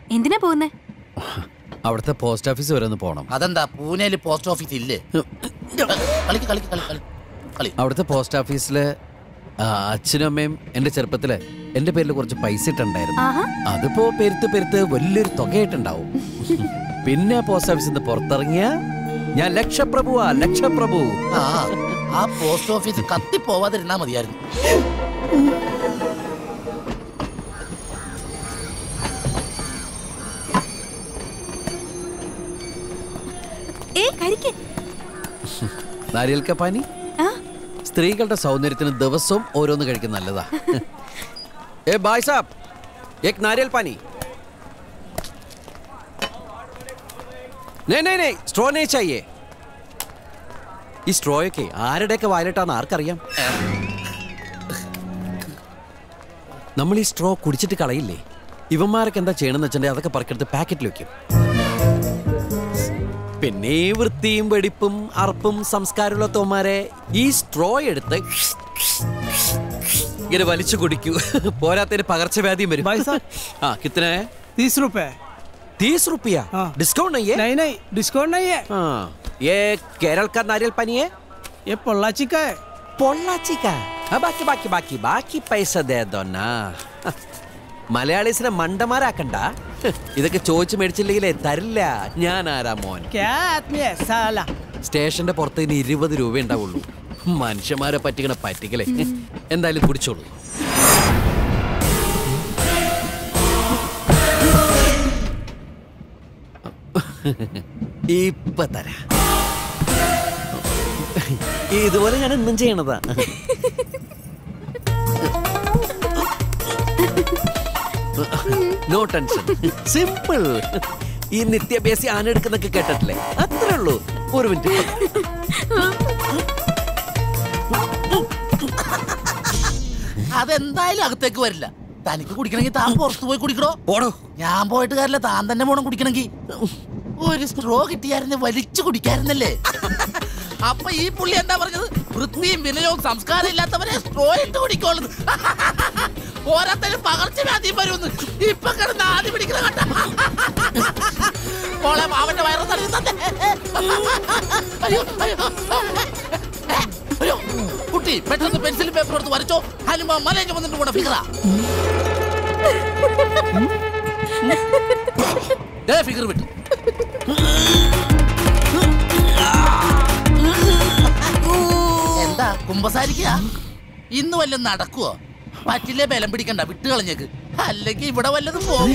എന്തിനാ പോകുന്നേ അവിടുത്തെ പോസ്റ്റ് ഓഫീസ് വരെ ഒന്ന് പോകണം അതെന്താ പൂനെയിൽ പോസ്റ്റ് ഓഫീസ് ഇല്ലേ കളിക്ക് കളിക്ക് കളി കളി കളി അവിടുത്തെ പോസ്റ്റ് ഓഫീസില് ആ, അച്ഛനും അമ്മയും എന്റെ ചെറുപ്പത്തില് എന്റെ പേരിൽ കുറച്ച് പൈസ ഇട്ടുണ്ടായിരുന്നു ആഹാ അതിപ്പോ പെരുത്ത് പെരുത്ത് വലിയൊരു തുകയായിട്ടുണ്ടാവും പിന്നെ പോസ്റ്റ് ഓഫീസിൽ നിന്ന് പുറത്തിറങ്ങിയ ഞാൻ ലക്ഷപ്രഭുവാ ലക്ഷപ്രഭു ആ ആ പോസ്റ്റ് ഓഫീസ് കത്തി പോവാതിരുന്നാ മതിയായിരുന്നു ഏ കഴിക്ക് നാരിയൽ കപ്പാനി ആ സ്ത്രീകളുടെ സൗന്ദര്യത്തിന് ദിവസവും ഓരോന്ന് കഴിക്കുന്ന നല്ലതാ ഏ ബായ് സാബ് ഏക് നാരിയൽ പാനി നേ നേ നേ സ്ട്രോ നേ ചായേ ഈ സ്ട്രോയൊക്കെ ആരുടെയൊക്കെ വായിലിട്ടാന്ന് ആർക്കറിയാം നമ്മൾ ഈ സ്ട്രോ കുടിച്ചിട്ട് കളയില്ലേ ഇവന്മാരൊക്കെ എന്താ ചെയ്യണമെന്ന് വെച്ചിട്ടുണ്ടെങ്കിൽ അതൊക്കെ പറക്കെടുത്ത് പാക്കറ്റിൽ വെക്കും പിന്നെ ഈ വൃത്തിയും വെടിപ്പും അറപ്പും സംസ്കാരമുള്ള തോമാരെ ഈ സ്ട്രോ എടുത്ത് ഇങ്ങനെ വലിച്ചു കുടിക്കൂ പോരാത്തതിന് പകർച്ചവ്യാധിയും വരും भाई साहब ആ കിത്തനെ तीस रुपए तीस रुपया हाँ। डिस्काउंट नहीं है नहीं नहीं डिस्काउंट नहीं है हाँ ये केरल का नारियल पानी है ये पोल्लाची का है പൊള്ളാച്ചി കാ ആ, ബാക്കി ബാക്കി ബാക്കി ബാക്കി പൈസ ദേ ദോന്നാ മലയാളീസിനെ മണ്ടന്മാരാക്കണ്ട ഇതൊക്കെ ചോദിച്ചു മേടിച്ചില്ലെങ്കിലേ തരില്ല ഞാൻ ആരാ മോൻ क्या आदमी है साला സ്റ്റേഷന്റെ പുറത്ത് ഇനി ഇരുപത് രൂപ ഉണ്ടാവുള്ളൂ മനുഷ്യന്മാരെ പറ്റിക്കണ പറ്റിക്കലേ എന്തായാലും കുടിച്ചോളൂ ഇപ്പൊ തരാ ഇതുപോലെ ഞാൻ എന്നും ചെയ്യണതാ നോ ടെൻഷൻ സിമ്പിൾ ഈ നിത്യാഭ്യാസി ആനെടുക്കുന്നൊക്കെ കേട്ടിട്ടില്ലേ അത്രേ ഉള്ളൂ ഒരു മിനിറ്റ് അതെന്തായാലും അകത്തേക്ക് വരില്ല തനിക്ക് കുടിക്കണമെങ്കിൽ താൻ പുറത്തു പോയി കുടിക്കണോ പോടോ ഞാൻ പോയിട്ട് കാര്യമില്ല താൻ തന്നെ പോണം കുടിക്കണമെങ്കിൽ ഒരു സ്ട്രോ കിട്ടിയായിരുന്നു വലിച്ചു കുടിക്കായിരുന്നല്ലേ അപ്പൊ ഈ പുള്ളി എന്താ പറഞ്ഞത് വൃത്തിയും വിനയവും സംസ്കാരം ഇല്ലാത്തവരെ സ്ട്രോ ഇട്ട് കുടിക്കോളുന്നു ഓരോരുത്തരും പകർച്ചവ്യാധിയും വരുമെന്ന് ഇപ്പൊ കിടന്ന് ആദ്യം പിടിക്കുന്ന കണ്ട മോളെ അവന്റെ വയറ് തടഞ്ഞു തന്നെ അയ്യോ അയ്യോ ഏ, അയ്യോ കുട്ടി പെട്ടെന്ന് പെൻസിൽ പേപ്പർ എടുത്ത് വരച്ചോ ഹനുമാൻ മലയെ ചുമന്നിട്ട് കൂടെ ഫിഗറാ ഫിഗർ വിട്ടു എന്താ കുമ്പസാരിക്കുക ഇന്ന് വല്ലതും നടക്കുവോ പറ്റില്ലേ ബലം പിടിക്കണ്ട വിട്ട് കളഞ്ഞേക്ക് അല്ലെങ്കിൽ ഇവിടെ വല്ലതും പോകും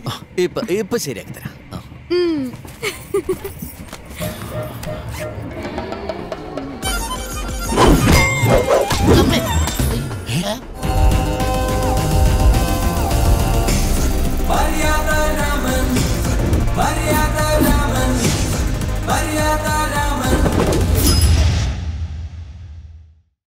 ഇപ്പൊ ഇപ്പൊ ശരിയാക്കി തരാം ആ. ഉം.